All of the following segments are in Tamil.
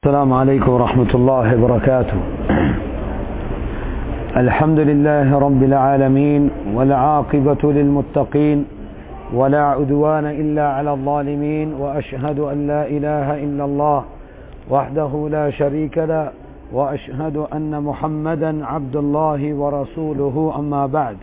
السلام عليكم ورحمة الله وبركاته الحمد لله رب العالمين والعاقبة للمتقين ولا عدوان إلا على الظالمين وأشهد أن لا إله إلا الله وحده لا شريك له وأشهد أن محمدا عبد الله ورسوله أما بعد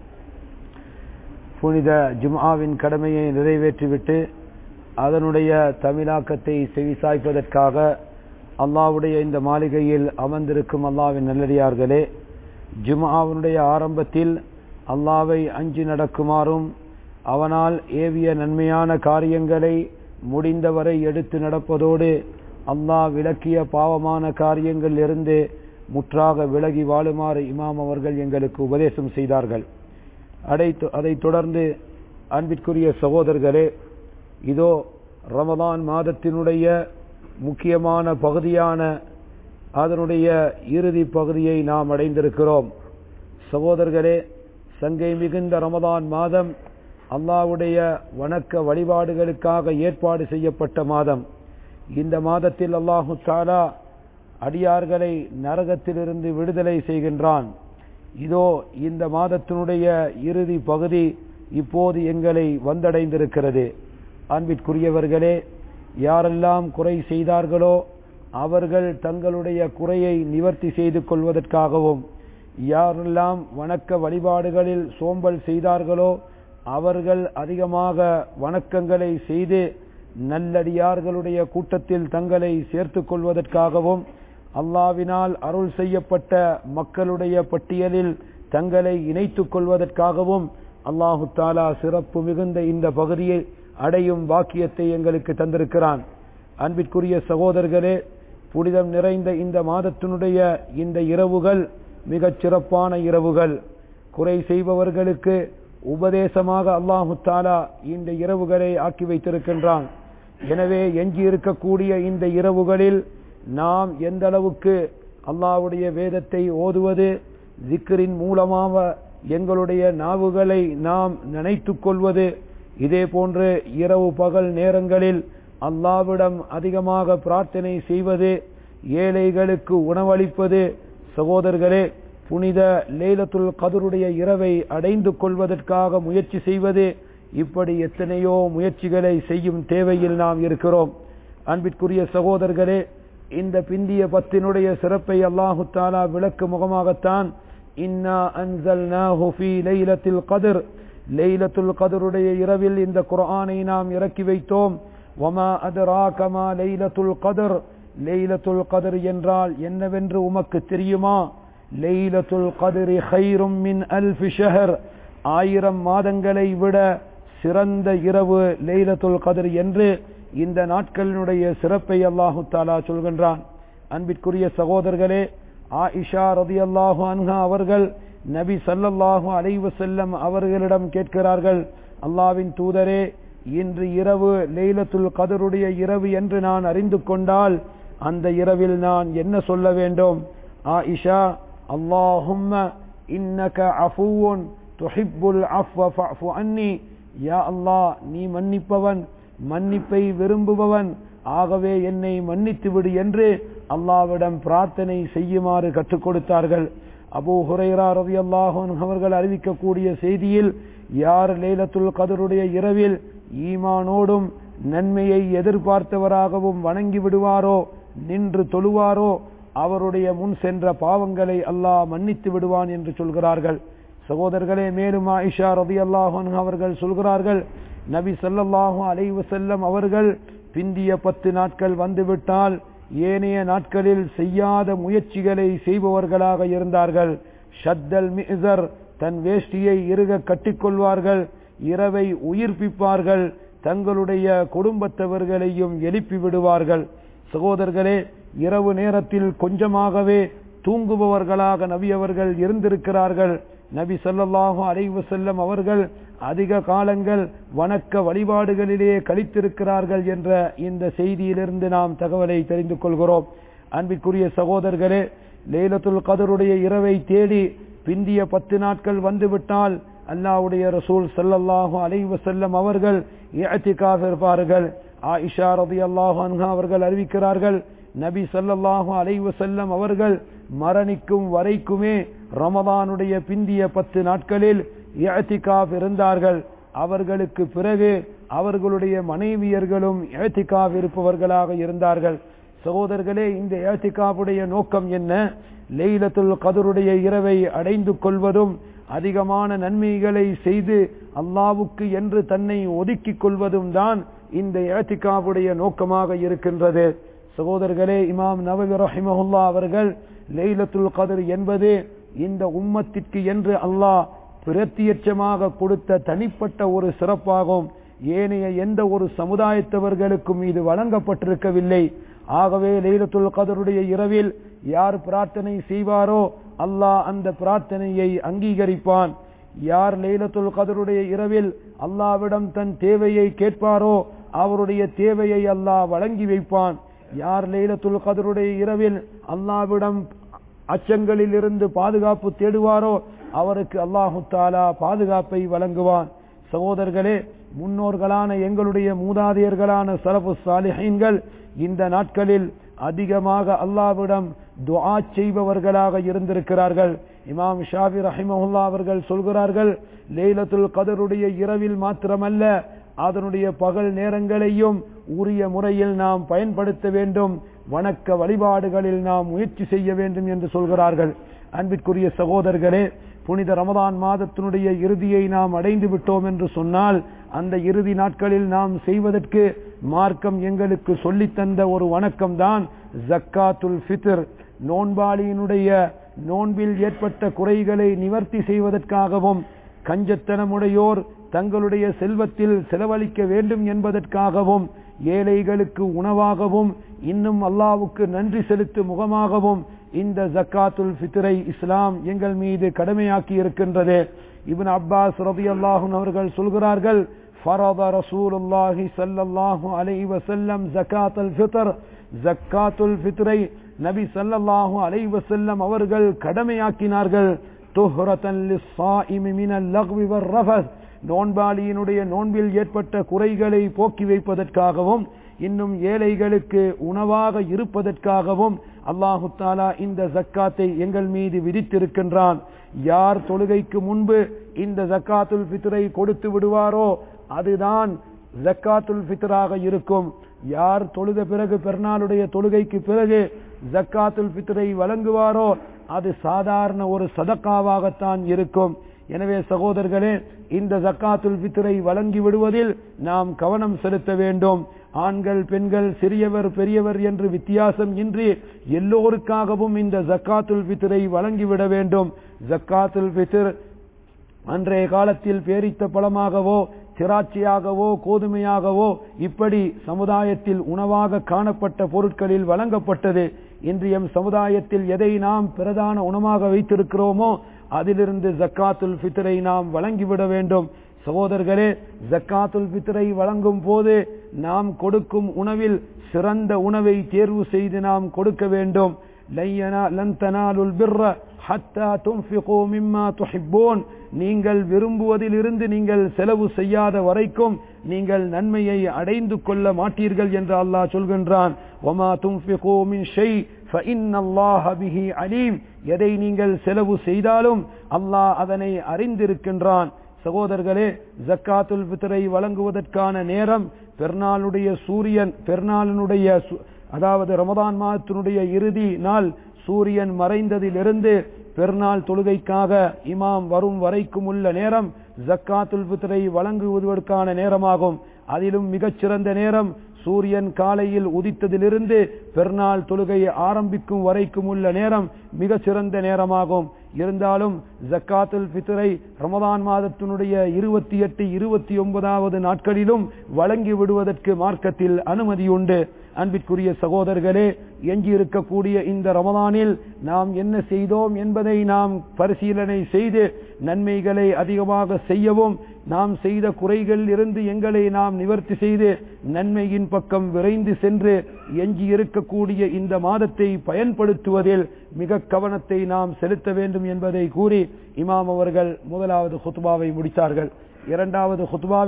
புனித ஜும்ஆவின் கடமையை நிறைவேற்றிவிட்டு அதனுடைய தமிழாக்கத்தை செவிசாய்ப்பதற்காக அல்லாவுடைய இந்த மாளிகையில் அமர்ந்திருக்கும் அல்லாவின் நல்லடியார்களே ஜும்ஆவினுடைய ஆரம்பத்தில் அல்லாவை அஞ்சி நடக்குமாறும் அவனால் ஏவிய நன்மையான காரியங்களை முடிந்தவரை எடுத்து நடப்பதோடு அல்லாஹ் விளக்கிய பாவமான காரியங்கள் இருந்து முற்றாக விலகி வாழுமாறு இமாம் அவர்கள் எங்களுக்கு உபதேசம் செய்தார்கள் அதை அதைத் தொடர்ந்து அன்பிற்குரிய சகோதரர்களே இதோ ரமதான் மாதத்தினுடைய முக்கியமான பகுதியான அதனுடைய இறுதி பகுதியை நாம் அடைந்திருக்கிறோம் சகோதரர்களே சங்கை மிகுந்த ரமதான் மாதம் அல்லாவுடைய வணக்க வழிபாடுகளுக்காக ஏற்பாடு செய்யப்பட்ட மாதம் இந்த மாதத்தில் அல்லாஹு தாலா அடியார்களை நரகத்திலிருந்து விடுதலை செய்கின்றான் இதோ இந்த மாதத்தினுடைய இறுதி பகுதி இப்போது எங்களை வந்தடைந்திருக்கிறது அன்பிற்குரியவர்களே யாரெல்லாம் குறை செய்தார்களோ அவர்கள் தங்களுடைய குறையை நிவர்த்தி செய்து கொள்வதற்காகவும் யாரெல்லாம் வணக்க வழிபாடுகளில் சோம்பல் செய்தார்களோ அவர்கள் அதிகமாக வணக்கங்களை செய்து நல்லடியார்களுடைய கூட்டத்தில் தங்களை சேர்த்து கொள்வதற்காகவும் அல்லாவினால் அருள் செய்யப்பட்ட மக்களுடைய பட்டியலில் தங்களை இணைத்துக் கொள்வதற்காகவும் அல்லாஹு தாலா சிறப்பு மிகுந்த இந்த பகுதியை அடையும் வாக்கியத்தை எங்களுக்கு தந்திருக்கிறான் அன்பிற்குரிய சகோதரர்களே புனிதம் நிறைந்த இந்த மாதத்தினுடைய இந்த இரவுகள் மிகச் சிறப்பான இரவுகள் குறை செய்பவர்களுக்கு உபதேசமாக அல்லாஹு தாலா இந்த இரவுகளை ஆக்கி வைத்திருக்கின்றான் எனவே எஞ்சி இருக்கக்கூடிய இந்த இரவுகளில் நாம் எந்த அளவுக்கு அல்லாவுடைய வேதத்தை ஓதுவது திக்கரின் மூலமாக எங்களுடைய நாவுகளை நாம் நினைத்துக் கொள்வது இதே போன்று இரவு பகல் நேரங்களில் அல்லாவிடம் அதிகமாக பிரார்த்தனை செய்வது ஏழைகளுக்கு உணவளிப்பது சகோதரர்களே புனித லேலத்துல் கதருடைய இரவை அடைந்து கொள்வதற்காக முயற்சி செய்வது இப்படி எத்தனையோ முயற்சிகளை செய்யும் தேவையில் நாம் இருக்கிறோம் அன்பிற்குரிய சகோதரர்களே இந்த பிந்திய பத்தினுடைய சிறப்பை அல்லாஹு தாலா விளக்கு முகமாகத்தான் இன்னா அன்சல் ஃபீ லைலத்தில் கதிர் லைலத்துல் கதருடைய இரவில் இந்த குர்ஆனை நாம் இறக்கி வைத்தோம் வமா அதராகமா லைலத்துல் கதர் லைலத்துல் கதர் என்றால் என்னவென்று உமக்கு தெரியுமா லைலத்துல் கதரி ஹைரும் மின் அல்ஃபி ஷஹர் ஆயிரம் மாதங்களை விட சிறந்த இரவு லைலத்துல் கதர் என்று இந்த நாட்களினுடைய சிறப்பை அல்லாஹு தாலா சொல்கின்றான் அன்பிற்குரிய சகோதரர்களே ஆயிஷா ரதி அல்லாஹு அன்ஹா அவர்கள் நபி சல்லல்லாஹு அலைவ செல்லம் அவர்களிடம் கேட்கிறார்கள் அல்லாவின் தூதரே இன்று இரவு லெய்லத்துல் கதருடைய இரவு என்று நான் அறிந்து கொண்டால் அந்த இரவில் நான் என்ன சொல்ல வேண்டும் ஆயிஷா அல்லாஹும்ம இன்னக அஃபூன் துஹிப்புல் அஃவ ஃபஅஃபு அன்னி யா அல்லாஹ் நீ மன்னிப்பவன் மன்னிப்பை விரும்புபவன் ஆகவே என்னை மன்னித்து விடு என்று அல்லாவிடம் பிரார்த்தனை செய்யுமாறு கற்றுக் கொடுத்தார்கள் அபூ ஹுரைரா ரவி அல்லாஹன் அவர்கள் அறிவிக்கக்கூடிய செய்தியில் யார் லேலத்துல் கதருடைய இரவில் ஈமானோடும் நன்மையை எதிர்பார்த்தவராகவும் வணங்கி விடுவாரோ நின்று தொழுவாரோ அவருடைய முன் சென்ற பாவங்களை அல்லாஹ் மன்னித்து விடுவான் என்று சொல்கிறார்கள் சகோதரர்களே மேலும் ஆயிஷா ரதி அல்லாஹன் அவர்கள் சொல்கிறார்கள் நபி சல்லல்லாஹு அலைவு செல்லம் அவர்கள் பிந்திய பத்து நாட்கள் வந்துவிட்டால் ஏனைய நாட்களில் செய்யாத முயற்சிகளை செய்பவர்களாக இருந்தார்கள் ஷத்தல் மிசர் தன் வேஷ்டியை இறுக கட்டிக்கொள்வார்கள் இரவை உயிர்ப்பிப்பார்கள் தங்களுடைய குடும்பத்தவர்களையும் எழுப்பி விடுவார்கள் சகோதரர்களே இரவு நேரத்தில் கொஞ்சமாகவே தூங்குபவர்களாக நபி அவர்கள் இருந்திருக்கிறார்கள் நபி சொல்லல்லாஹு அலைவு செல்லம் அவர்கள் அதிக காலங்கள் வணக்க வழிபாடுகளிலே கழித்திருக்கிறார்கள் என்ற இந்த செய்தியிலிருந்து நாம் தகவலை தெரிந்து கொள்கிறோம் அன்பிற்குரிய சகோதரர்களே லேலத்துல் கதருடைய இரவை தேடி பிந்திய பத்து நாட்கள் வந்துவிட்டால் அல்லாவுடைய ரசூல் சல்லல்லாஹு அலைவு செல்லம் அவர்கள் இருப்பார்கள் ஆயிஷா ரதி அல்லாஹ் அவர்கள் அறிவிக்கிறார்கள் நபி ஸல்லல்லாஹு அலைஹி வஸல்லம் அவர்கள் மரணிக்கும் வரைக்குமே ரமதானுடைய பிந்திய பத்து நாட்களில் இஅ்திகாஃப் இருந்தார்கள் அவர்களுக்கு பிறகு அவர்களுடைய மனைவியர்களும் இஅ்திகாஃப் இருப்பவர்களாக இருந்தார்கள் சகோதரர்களே இந்த இஅ்திகாஃபுடைய நோக்கம் என்ன லைலத்துல் கதருடைய இரவை அடைந்து கொள்வதும் அதிகமான நன்மைகளை செய்து அல்லாவுக்கு என்று தன்னை ஒதுக்கிக் கொள்வதும் தான் இந்த இஅ்திகாஃபுடைய நோக்கமாக இருக்கின்றது சகோதரர்களே இமாம் நவவி ரஹிமஹுல்லா அவர்கள் லைலத்துல் கதர் என்பது இந்த உம்மத்திற்கு என்று அல்லாஹ் பிரத்தியட்சமாக கொடுத்த தனிப்பட்ட ஒரு சிறப்பாகும் ஏனைய எந்த ஒரு சமுதாயத்தவர்களுக்கும் இது வழங்கப்பட்டிருக்கவில்லை ஆகவே லைலத்துல் கதருடைய இரவில் யார் பிரார்த்தனை செய்வாரோ அல்லாஹ் அந்த பிரார்த்தனையை அங்கீகரிப்பான் யார் லைலத்துல் கதருடைய இரவில் அல்லாவிடம் தன் தேவையை கேட்பாரோ அவருடைய தேவையை அல்லாஹ் வழங்கி வைப்பான் யார் லைலத்துல் கதருடைய இரவில் அல்லாவிடம் அச்சங்களில் இருந்து பாதுகாப்பு தேடுவாரோ அவருக்கு அல்லாஹு தாலா பாதுகாப்பை வழங்குவான் சகோதரர்களே முன்னோர்களான எங்களுடைய மூதாதையர்களான சலபு சாலிஹீன்கள் இந்த நாட்களில் அதிகமாக அல்லாவிடம் துஆ செய்பவர்களாக இருந்திருக்கிறார்கள் இமாம் ஷாபி ரஹிமஹுல்லா அவர்கள் சொல்கிறார்கள் லைலத்துல் கதருடைய இரவில் மாத்திரமல்ல அதனுடைய பகல் நேரங்களையும் உரிய முறையில் நாம் பயன்படுத்த வேண்டும் வணக்க வழிபாடுகளில் நாம் முயற்சி செய்ய வேண்டும் என்று சொல்கிறார்கள் அன்பிற்குரிய சகோதரர்களே புனித ரமதான் மாதத்தினுடைய இறுதியை நாம் அடைந்து விட்டோம் என்று சொன்னால் அந்த இறுதி நாட்களில் நாம் செய்வதற்கு மார்க்கம் எங்களுக்கு சொல்லித் தந்த ஒரு வணக்கம் தான் ஜக்காத்துல் ஃபித்ர் நோன்பாளியினுடைய நோன்பில் ஏற்பட்ட குறைகளை நிவர்த்தி செய்வதற்காகவும் கஞ்சத்தனமுடையோர் தங்களுடைய செல்வத்தில் செலவழிக்க வேண்டும் என்பதற்காகவும் ஏழைகளுக்கு உணவாகவும் இன்னும் அல்லாவுக்கு நன்றி செலுத்தும் முகமாகவும் இந்த ஜக்காத்துல் ஃபித்ரை இஸ்லாம் எங்கள் மீது கடமையாக்கி இருக்கின்றது இப்னு அப்பாஸ் ரதியல்லாஹு அவர்கள் சொல்கிறார்கள் فرض رسول الله صلى الله عليه وسلم زكاة الفطر زكاة الفطரை நபி ஸல்லல்லாஹு அலைஹி வஸல்லம் அவர்கள் கடமையாக்கினார்கள் துஹ்ரத்தன் லிஸ்ஸாயிமி மினல் லக்வி வர்ரஃபஸ் நோன்பாளியினுடைய நோன்பில் ஏற்பட்ட குறைகளை போக்கி வைப்பதற்காகவும் இன்னும் ஏழைகளுக்கு உணவாக இருப்பதற்காகவும் அல்லாஹு தாலா இந்த ஜக்காத்தை எங்கள் மீது விதித்திருக்கின்றான் யார் தொழுகைக்கு முன்பு இந்த ஜக்காத்துல் ஃபித்ரை கொடுத்து விடுவாரோ அதுதான் ஜக்காத்துல் ஃபித்ராக இருக்கும் யார் தொழுத பிறகு பெருநாளுடைய தொழுகைக்கு பிறகு ஜக்காத்துல் ஃபித்ரை வழங்குவாரோ அது சாதாரண ஒரு சதக்காவாகத்தான் இருக்கும் எனவே சகோதரர்களே இந்த ஜக்காத்துல் ஃபித்ரை வழங்கி விடுவதில் நாம் கவனம் செலுத்த வேண்டும் ஆண்கள் பெண்கள் சிறியவர் பெரியவர் என்று வித்தியாசம் இன்றி எல்லோருக்காகவும் இந்த ஜக்காத்துல் ஃபித்ரை வழங்கிவிட வேண்டும் ஜக்காத்துல் ஃபித்ர் அன்றைய காலத்தில் பேரித்த பழமாகவோ திராட்சையாகவோ கோதுமையாகவோ இப்படி சமுதாயத்தில் உணவாக காணப்பட்ட பொருட்களில் வழங்கப்பட்டது இன்றைய சமுதாயத்தில் எதை நாம் பிரதான உணவாக வைத்திருக்கிறோமோ அதிலிருந்து ஜக்காத்துல் ஃபித்ரை நாம் வழங்கிவிட வேண்டும் சகோதரர்களே ஜக்காத்துல் ஃபித்ரை வழங்கும் போது நாம் கொடுக்கும் உணவில் சிறந்த உணவை தேர்வு செய்து நாம் கொடுக்க வேண்டும் லன் தனாலுல் பிர்ர ஹத்தா துன்ஃபிகூ மிம்மா துஹிப்பூன் நீங்கள் விரும்புவதிலிருந்து நீங்கள் செலவு செய்யாத வரைக்கும் நீங்கள் நன்மையை அடைந்து கொள்ள மாட்டீர்கள் என்று அல்லாஹ் சொல்கின்றான் ஒமா துன்ஃபிகூ மின் ஷை ஃபஇன்னல்லாஹ பிஹி அலீம் எதை நீங்கள் செலவு செய்தாலும் அல்லாஹ் அதனை அறிந்திருக்கின்றான் சகோதரர்களே ஜக்காத்துல் ஃபித்ரை வழங்குவதற்கான நேரம் பெருநாளுடைய சூரியன் பெருநாளினுடைய அதாவது ரமதான் மாதத்தினுடைய இறுதி நாள் சூரியன் மறைந்ததிலிருந்து பெருநாள் தொழுகைக்காக இமாம் வரும் வரைக்கும் உள்ள நேரம் ஜக்காத்துல் ஃபித்ரை வழங்குவதற்கான நேரமாகும் அதிலும் மிகச்சிறந்த நேரம் சூரியன் காலையில் உதித்ததிலிருந்து பெருநாள் தொழுகை ஆரம்பிக்கும் வரைக்கும் உள்ள நேரம் மிக சிறந்த நேரமாகும் இருந்தாலும் ஜக்காத்துல் ஃபித்ரை ரமதான் மாதத்தினுடைய இருபத்தி எட்டு இருபத்தி ஒன்பதாவது நாட்களிலும் வழங்கி விடுவதற்கு மார்க்கத்தில் அனுமதி உண்டு அன்பிற்குரிய சகோதரர்களே எஞ்சியிருக்கக்கூடிய இந்த ரமதானில் நாம் என்ன செய்தோம் என்பதை நாம் பரிசீலனை செய்து நன்மைகளை அதிகமாக செய்யவும் நாம் செய்த குறைகளில் இருந்து எங்களை நாம் நிவர்த்தி செய்து நன்மையின் பக்கம் விரைந்து சென்று எஞ்சி இருக்கக்கூடிய இந்த மாதத்தை பயன்படுத்துவதில் மிக கவனத்தை நாம் செலுத்த வேண்டும் என்பதை கூறி இமாம் அவர்கள் முதலாவது ஹுத்பாவை முடித்தார்கள் இரண்டாவது ஹுத்பாவில்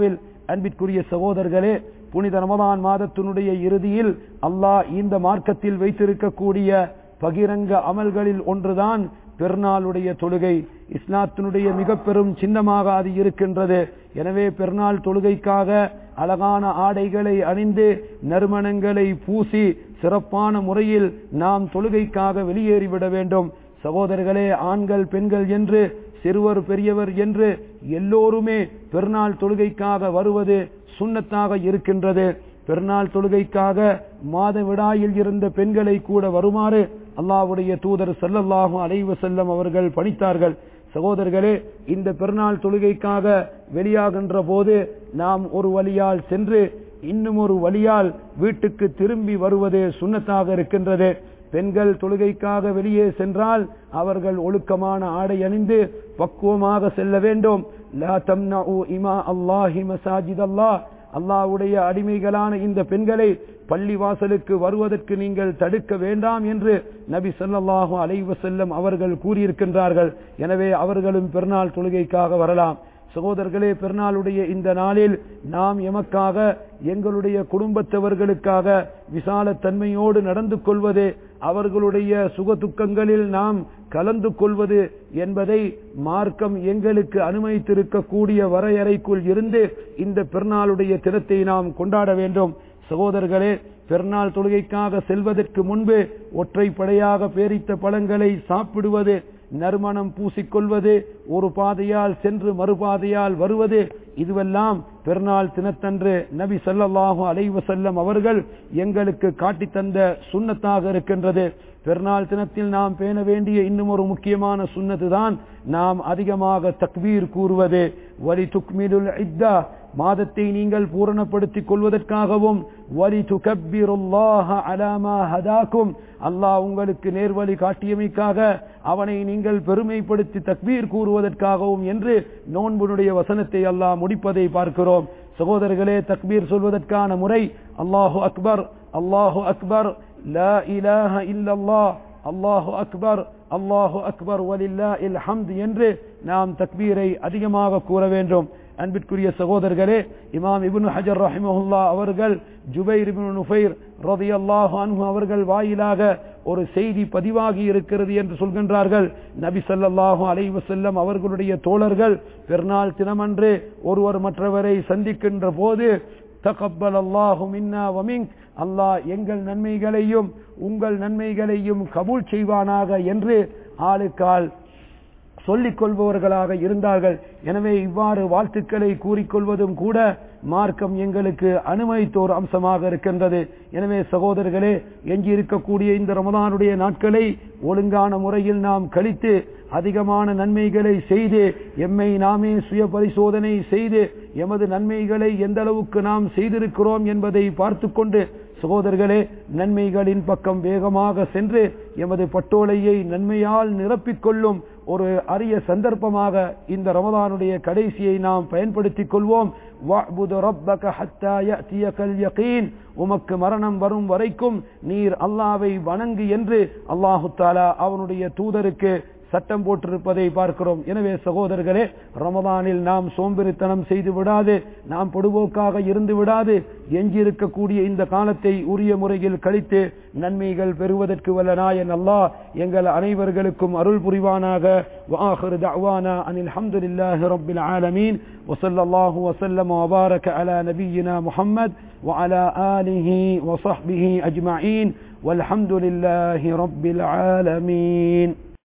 அன்பிற்குரிய சகோதரர்களே புனித ரமதான் மாதத்தினுடைய இறுதியில் அல்லாஹ் இந்த மார்க்கத்தில் வைத்திருக்கக்கூடிய பகிரங்க அமல்களில் ஒன்றுதான் பெருநாளுடைய தொழுகை இஸ்லாத்தினுடைய மிக பெரும் சின்னமாக அது இருக்கின்றது எனவே பெருநாள் தொழுகைக்காக அழகான ஆடைகளை அணிந்து நறுமணங்களை பூசி சிறப்பான முறையில் நாம் தொழுகைக்காக வெளியேறிவிட வேண்டும் சகோதரர்களே ஆண்கள் பெண்கள் என்று சிறுவர் பெரியவர் என்று எல்லோருமே பெருநாள் தொழுகைக்காக வருவது சுண்ணத்தாக இருக்கின்றது பெருநாள் தொழுகைக்காக மாத விடாயில் இருந்த பெண்களை கூட வருமாறு அல்லாவுடைய தூதர் செல்லல்லாஹு அலைவ செல்லம் அவர்கள் பணித்தார்கள் சகோதரர்களே இந்த பெருநாள் தொழுகைக்காக வெளியாகின்ற போது நாம் ஒரு வழியால் சென்று இன்னும் ஒரு வழியால் வீட்டுக்கு திரும்பி வருவது சுண்ணத்தாக இருக்கின்றது பெண்கள் தொழுகைக்காக வெளியே சென்றால் அவர்கள் ஒழுக்கமான ஆடை அணிந்து பக்குவமாக செல்ல வேண்டும் லா தம்னஉ இமா அல்லாஹி மசாஜித் அல்லாஹ் அல்லாஹ்வுடைய அடிமைகளான இந்த பெண்களை பள்ளி வாசலுக்கு வருவதற்கு நீங்கள் தடுக்க வேண்டாம் என்று நபி ஸல்லல்லாஹு அலைஹி வஸல்லம் அவர்கள் கூறியிருக்கின்றார்கள் எனவே அவர்களும் பெருநாள் தொழுகைக்காக வரலாம் சகோதரர்களே பெருநாளுடைய இந்த நாளில் நாம் எமக்காக எங்களுடைய குடும்பத்தவர்களுக்காக விசால தன்மையோடு நடந்து கொள்வது அவர்களுடைய சுக துக்கங்களில் நாம் கலந்து கொள்வது என்பதை மார்க்கம் எங்களுக்கு அனுமதித்திருக்கக்கூடிய வரையறைக்குள் இருந்து இந்த பெருநாளுடைய தினத்தை நாம் கொண்டாட வேண்டும் சகோதரர்களே பெருநாள் தொழுகைக்காக செல்வதற்கு முன்பு ஒற்றைப்படையாக பேரித்த பழங்களை சாப்பிடுவது நறுமணம் பூசிக்கொள்வது ஒரு பாதையால் சென்று மறுபாதையால் வருவது இதுவெல்லாம் பெருநாள் தினத்தன்று நபி ஸல்லல்லாஹு அலைஹி வஸல்லம் அவர்கள் எங்களுக்கு காட்டித் தந்த சுண்ணத்தாக இருக்கின்றது பெருநாள் தினத்தில் நாம் பேண வேண்டிய இன்னும் ஒரு முக்கியமான சுண்ணத்து தான் நாம் அதிகமாக தக்வீர் கூறுவது வலி துக்மிலுல் இத்தா மாதத்தை நீங்கள் பூரணப்படுத்திக் கொள்வதற்காகவும் வலி துகப்பிருல்லாஹ அலாமா ஹதாக்கும் அல்லாஹ் உங்களுக்கு நேர்வழி காட்டியமைக்காக அவனை நீங்கள் பெருமைப்படுத்தி தக்பீர் கூறுவதற்காகவும் என்று நோன்புனுடைய வசனத்தை அல்லாஹ் முடிப்பதை பார்க்கிறோம் சகோதரர்களே தக்பீர் சொல்வதற்கான முறை அல்லாஹு அக்பர் அல்லாஹு அக்பர் லா இலாஹ இல்லல்லாஹ் அல்லாஹு அக்பர் அல்லாஹு அக்பர் வலில்லா இல் ஹம்த் என்று நாம் தக்பீரை அதிகமாக கூற வேண்டும் அன்பிற்குரிய சகோதரர்களே இமாம் இப்னு ஹஜர் ரஹிமஹுல்லா அவர்கள் ஜுபைர் இப்னு நுஃபைர் ரதியல்லாஹு அன்ஹு அவர்கள் வாயிலாக ஒரு செய்தி பதிவாகி இருக்கிறது என்று சொல்கின்றார்கள் நபி ஸல்லல்லாஹு அலைஹி வஸல்லம் அவர்களுடைய தோழர்கள் பெருநாள் தினமன்று ஒருவர் மற்றவரை சந்திக்கின்ற போது தகப்பல் அல்லாஹு மின்னா வமிங் அல்லாஹ் எங்கள் நன்மைகளையும் உங்கள் நன்மைகளையும் கபூல் செய்வானாக என்று ஆளுக்கால் சொல்லிக் கொள்பவர்களாக இருந்தார்கள் எனவே இவ்வாறு வாழ்த்துக்களை கூறிக்கொள்வதும் கூட மார்க்கம் எங்களுக்கு அனுமதித்த ஒரு அம்சமாக இருக்கின்றது எனவே சகோதரர்களே எஞ்சி இருக்கக்கூடிய இந்த ரமதானுடைய நாட்களை ஒழுங்கான முறையில் நாம் கழித்து அதிகமான நன்மைகளை செய்து எம்மை நாமே சுய பரிசோதனை செய்து எமது நன்மைகளை எந்த அளவுக்கு நாம் செய்திருக்கிறோம் என்பதை பார்த்து கொண்டு சகோதரர்களே நன்மைகளின் பக்கம் வேகமாக சென்று எமது பட்டோலையை நன்மையால் நிரப்பிக் கொள்ளும் ஒரு அரிய சந்தர்ப்பமாக இந்த ரமதானுடைய கடைசியை நாம் பயன்படுத்திக் கொள்வோம் உமக்கு மரணம் வரும் வரைக்கும் நீர் அல்லாவை வணங்கு என்று அல்லாஹு தாலா அவனுடைய தூதருக்கு சட்டம் போட்டிருப்பதை பார்க்கிறோம் எனவே சகோதரர்களே ரமதானில் நாம் சோம்பேறித்தனம் செய்து விடாது நாம் பொடுபோக்காக இருந்து விடாது எஞ்சியிருக்கக்கூடிய இந்த காலத்தை உரிய முறையில் கழித்து நன்மைகள் பெறுவதற்கு வல்ல நாயன் அல்லாஹ் எங்கள் அனைவர்களுக்கும் அருள் புரிவானாக وآخر دعوانا أن الحمد لله رب العالمين وصلى الله وسلم وبارك على نبينا محمد وعلى آله وصحبه أجمعين والحمد لله رب العالمين